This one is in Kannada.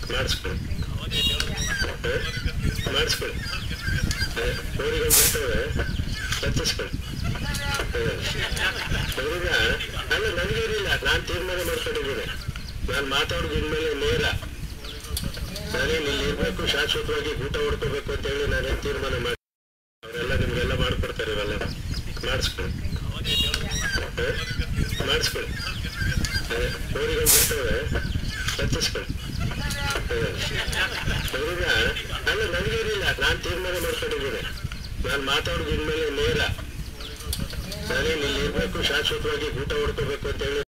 ಮಾಡಿಸ್ಕೊಳ್ಳಿ ಮಾಡಿಸ್ಕೊಳ್ಳಿ ಊರಿಗೆ ಬರ್ತವೆ ಹತ್ತಿಸ್ಕೊಳ್ಳಿ ಅವ್ರಿಗೆ ಅಲ್ಲ ನನಗೇನಿಲ್ಲ ನಾನು ತೀರ್ಮಾನ ಮಾಡ್ಕೊಂಡಿದ್ದೀನಿ ನಾನು ಮಾತಾಡೋದು ಇನ್ಮೇಲೆ ನೇರ ನಾನೇನು ಇಲ್ಲಿ ಇರ್ಬೇಕು ಶಾಶ್ವತವಾಗಿ ಊಟ ಹೊಡ್ಕೋಬೇಕು ಅಂತ ಹೇಳಿ ನಾನೇನು ತೀರ್ಮಾನ ಮಾಡಿ ಅವರೆಲ್ಲ ನಿಮ್ಗೆಲ್ಲ ಮಾಡ್ಕೊಡ್ತಾರೆ ಇವೆಲ್ಲ ಮಾಡಿಸ್ಕೊಳ್ಳಿ ಮಾಡಿಸ್ಕೊಳ್ಳಿ ಊರಿಗೆ ಬರ್ತವೆ ಹತ್ತಿಸ್ಕೊಳ್ಳಿ ಅವ್ರಿಗೆ ಅಲ್ಲ ನನಗೇನಿಲ್ಲ ನಾನು ತೀರ್ಮಾನ ಮಾಡ್ಕೊಂಡಿದ್ದೀನಿ ನಾನು ಮಾತಾಡೋದು ಇನ್ಮೇಲೆ ನೇರ ನಾನೇನು ಇಲ್ಲಿ ಇರ್ಬೇಕು ಶಾಶ್ವತವಾಗಿ ಊಟ ಹೊಡ್ಕೋಬೇಕು ಅಂತ ಹೇಳಿ